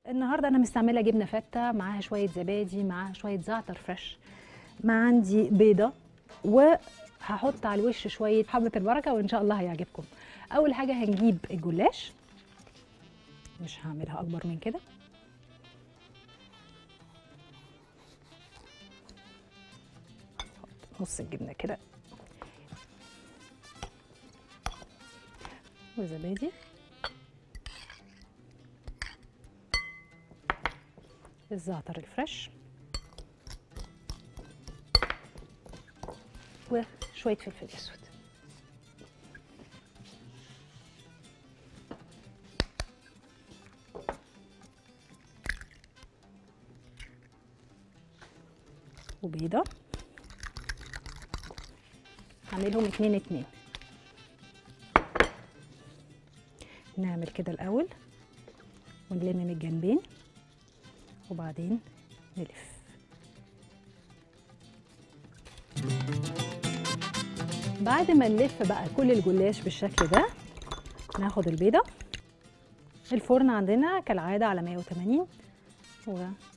النهارده انا مستعمله جبنه فته معاها شويه زبادي معاها شويه زعتر فريش مع عندي بيضه وهحط على الوش شويه حبه البركه وان شاء الله هيعجبكم اول حاجه هنجيب الجلاش مش هعملها اكبر من كده نحط نص الجبنه كده وزبادي الزعتر الفريش وشويه فلفل اسود وبيضه هعملهم اتنين اتنين نعمل كده الاول ونلم من الجنبين وبعدين نلف بعد ما نلف بقى كل الجلاش بالشكل ده ناخد البيضه الفرن عندنا كالعاده على 180 و